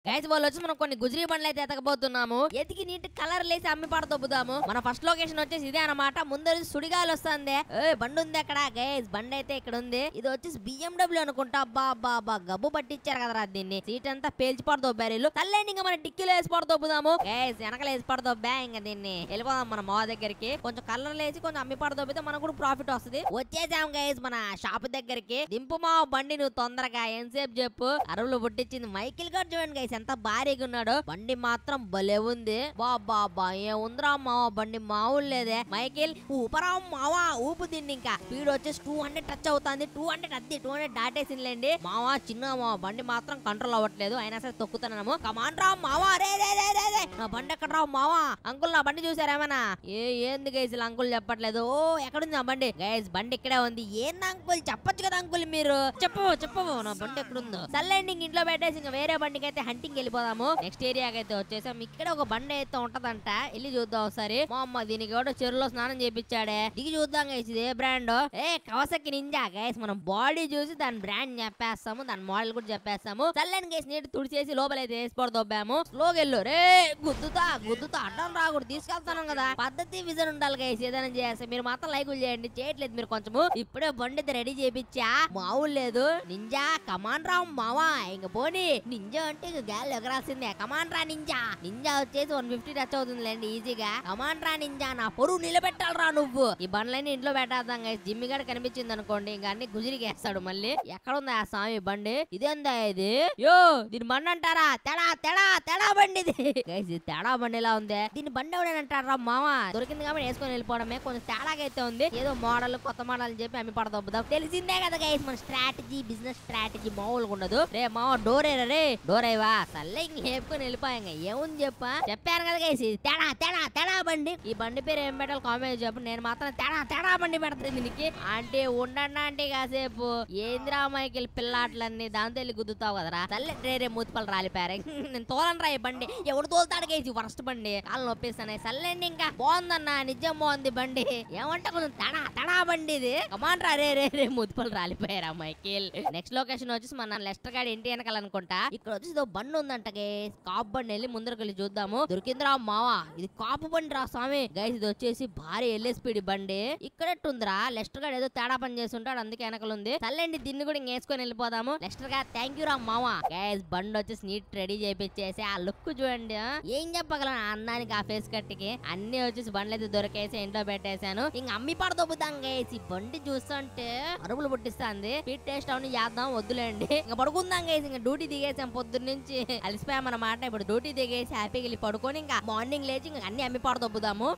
Guys వాళ్ళు వచ్చి మనం కొన్ని గుజరీ బండ్లు అయితే ఎతకబోతున్నాము ఎతికి నీట్ కలర్ లేసి అమ్మి పడదొబ్బుదాము మన ఫస్ట్ లొకేషన్ వచ్చేసి ఇదే అన్నమాట ముందు సుడిగాలి వస్తుంది ఏ బండి ఉంది అక్కడ గైస్ బండి అయితే ఇక్కడ ఉంది ఇది వచ్చేసి బిఎండబ్ల్యూ అనుకుంటా అబ్బా అబ్బా అబ్బా గబ్బు పట్టించారు కదరా దీన్ని సీట్ అంతా పేల్చి పడదొబ్బారు వీళ్ళు తల్లేండి ఇంకా మన డిక్కీలో వేసి పడదొబ్బుదాము గైస్ వెనకలు వేసి పడదొబ్బా ఇంకా దీన్ని వెళ్ళిపోదాం మన మా దగ్గరికి కొంచెం కలర్ లేసి కొంచెం అమ్మి పడదొబ్బితే మనకు కూడా ప్రాఫిట్ వస్తుంది వచ్చేసాం గైస్ మన షాప్ దగ్గరికి దింపు మా బండి నువ్వు తొందరగా ఎంతసేపు చెప్పు అరువులు పుట్టించింది మైకిల్ గారు చూడండి గైస్ ఎంత భారీగా ఉన్నాడు బండి మాత్రం భలే ఉంది బాబా బా ఏముందిరా మావా బండి మామూలు లేదే మైకిల్ ఊపరా మావా ఊపు దీన్ని ఇంకా స్పీడ్ వచ్చేసి టూ హండ్రెడ్ టచ్ అవుతుంది టూ హండ్రెడ్ అద్ది టూ హండ్రెడ్ దాటేసిందిలేండి మావా చిన్న మావా బండి మాత్రం కంట్రోల్ అవ్వట్లేదు అయినా సరే తొక్కుతున్నాము కమాన్ రా మావా రే రే రే రే రే నా బండి ఎక్కడ రా మావా అంకుల్ నా బండి చూసారేమన్నా ఏ ఏంది గైస్ ఇలా అంకుల్ చెప్పట్లేదు ఓ ఎక్కడుంది నా బండి గైస్ బండి ఇక్కడే ఉంది ఏంది అంకుల్ చెప్పొచ్చు కదా అంకుల్ మీరు చెప్పవు చెప్పవు నా బండి ఎక్కడుందో సర్లేండి ఇంక ఇంట్లో పెట్టేసి ఇంకా వేరే బండికి అయితే హంటింగ్ వెళ్ళిపోదాము నెక్స్ట్ ఏరియాకి అయితే వచ్చేసాం ఇక్కడ ఒక బండి అయితే ఉంటదంట వెళ్ళి చూద్దాం ఒకసారి మా అమ్మ దీనికి కూడా చెరువులో స్నానం చేపించాడే దిగి చూద్దాం గైస్ ఇది ఏ బ్రాండ్ ఏ కవసకి నింజా గైస్ మనం బాడీ చూసి దాని బ్రాండ్ చెప్పేస్తాము దాని మోడల్ కూడా చెప్పేస్తాము చల్లని గైస్ నీటి తుడిచేసి లోపలైతే వేసి పడదొబ్బాము స్లోగా వెళ్ళు రే గుద్దుతా గుద్దుతా అడ్డం రాకూడదు తీసుకెళ్తాను కదా పద్ధతి విజన్ ఉండాలి గైస్ ఏదైనా చేస్తే మీరు మాత్రం లైకులు చేయండి చేయట్లేదు మీరు కొంచెము ఇప్పుడే బండి అయితే రెడీ చేపించా మామూలు లేదు నింజా కమాన్ రా మావా ఇంక పోనీ నింజా అంటే ఇక గాలి ఎగరాల్సిందే కమాన్ రా నింజా నింజా వచ్చేసి వన్ ఫిఫ్టీ టచ్ అవుతుందిలేండి ఈజీగా కమాన్ రా నింజా నా పొరుగు నిలబెట్టాలరా నువ్వు ఈ బండ్లన్నీ ఇంట్లో పెట్టేద్దాం గైస్ జిమ్మి గడ కనిపించింది అనుకోండి ఇంకా అన్ని గుజిరికి వేస్తాడు మళ్ళీ ఎక్కడ ఉంది ఆ స్వామి బండి ఇదేందా ఇది యో దీని బండి అంటారా తెడా తెడా తెడా బండి ఇది గైస్ ఇది తేడా బండి ఎలా ఉంది దీని బండి ఎవడేనంటారా మామ దొరికింది కాబట్టి వేసుకొని వెళ్ళిపోవడమే కొంచెం తేడాగా అయితే ఉంది ఏదో మోడల్ కొత్త మోడల్ అని చెప్పి అమ్మి పడదొబ్బుదాం తెలిసిందే కదా గైస్ మన స్ట్రాటజీ బిజినెస్ స్ట్రాటజీ మామూలుగా ఉండదు రే మామ డోర్ ఏరా రే డోర్ అయ్యవా సర్లే ఇంక లేపుకొని వెళ్ళిపోయాం ఏముంది చెప్పా చెప్పాను కదా గైస్ ఇది తేడా తేడా తేడా బండి ఈ బండి పేరు ఏం పెట్టాలి కామెంట్ చెప్పు నేను మాత్రం తేడా తేడా బండి పెడతాను దీనికి అంటే ఉండండి అంటే కాసేపు ఏందిరా మైకిల్ పిల్లాట్లన్నీ దాంతో వెళ్ళి గుద్దుతావు కదరా తల్లి రే రే మూతిపళ్ళు రాలిపారు నేను తోలను రా ఈ బండి ఎవడు తోలుతాడు కేసి వరస్ట్ బండి కాళ్ళు నొప్పిస్తాను సర్లేండి ఇంకా బాగుందన్న నిజం బాగుంది బండి ఏమంటే కొంచెం తడా తడా బండి ఇది కమాన్ రా రే రే రే ముద్దుపళ్ళు రాలిపోయారా మైకిల్ నెక్స్ట్ లొకేషన్ వచ్చేసి మన లెస్టర్ గాడి ఇంటి వెనకాల అనుకుంటా ఇక్కడ వచ్చేసి ఇదో బండి ఉందంట గైస్ కాపు బండి వెళ్ళి ముందరకు వెళ్ళి చూద్దాము దొరికిందిరా మావా ఇది కాపు బండి రా స్వామి గైస్ ఇది వచ్చేసి భారీ ఎల్ఏ స్పీడ్ బండి ఇక్కడెట్టుందిరా లెస్టర్ గాడు ఏదో తేడా పని చేసి ఉంటాడు అందుకే వెనకలు ఉంది తల్లండి దీన్ని కూడా ఇంకేసుకొని వెళ్ళిపోదాము లెస్టర్ గా థ్యాంక్ యూ రా మావా గైస్ బండి వచ్చేసి నీట్ రెడీ చేపించేసి ఆ లుక్ చూడండి ఆ. ఏం చెప్పగలను ఆ అందానికి ఆ ఫేస్ కట్టికి అన్ని వచ్చేసి బండ్లు అయితే దొరికేసి ఇంట్లో పెట్టేశాను ఇంక అమ్మి పడదొబ్బుతాం గైస్ ఈ బండి చూస్తుంటే అరుపులు పుట్టిస్తాంది స్పీడ్ టేస్ట్ అవును చేద్దాం వద్దులేండి ఇంకా పడుకుందాం గైస్ ఇంకా డ్యూటీ దిగేసాం పొద్దున్న నుంచి అలసిపోయాం అన్నమాట ఇప్పుడు డ్యూటీ దిగేసి హ్యాపీగా వెళ్ళి పడుకొని ఇంకా మార్నింగ్ లేచి ఇంకా అన్ని అమ్మి పడదొబ్బుదాము